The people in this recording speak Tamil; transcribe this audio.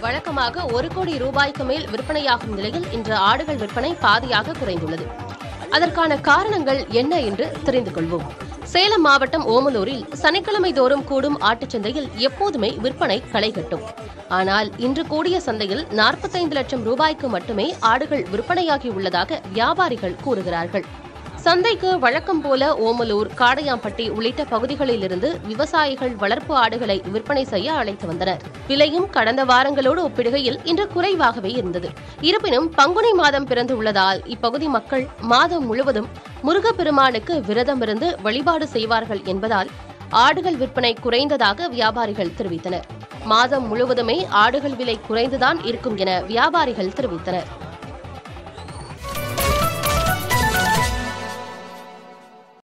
வழக்கமாக ஒரு கோடி ரூபாய்க்கு மேல் விற்பனையாகும் நிலையில் இன்று ஆடுகள் விற்பனை பாதியாக குறைந்துள்ளது அதற்கான காரணங்கள் என்ன என்று தெரிந்து கொள்வோம் சேலம் மாவட்டம் ஓமலூரில் சனிக்கிழமை தோறும் கூடும் ஆட்டுச் சந்தையில் எப்போதுமே விற்பனை களை கட்டும் ஆனால் இன்று கூடிய சந்தையில் நாற்பத்தைந்து லட்சம் ரூபாய்க்கு மட்டுமே ஆடுகள் விற்பனையாகி உள்ளதாக வியாபாரிகள் கூறுகிறார்கள் சந்தைக்கு வழக்கம் போல ஓமலூர் காடையாம்பட்டி உள்ளிட்ட பகுதிகளிலிருந்து விவசாயிகள் வளர்ப்பு ஆடுகளை விற்பனை செய்ய அழைத்து வந்தனர் விலையும் கடந்த வாரங்களோடு ஒப்பிடுகையில் இன்று குறைவாகவே இருந்தது இருப்பினும் பங்குனி மாதம் பிறந்து உள்ளதால் இப்பகுதி மக்கள் மாதம் முழுவதும் முருகப்பெருமானுக்கு விரதமிருந்து வழிபாடு செய்வார்கள் என்பதால் ஆடுகள் விற்பனை குறைந்ததாக வியாபாரிகள் தெரிவித்தனர் மாதம் முழுவதுமே ஆடுகள் விலை குறைந்துதான் இருக்கும் என வியாபாரிகள் தெரிவித்தனர்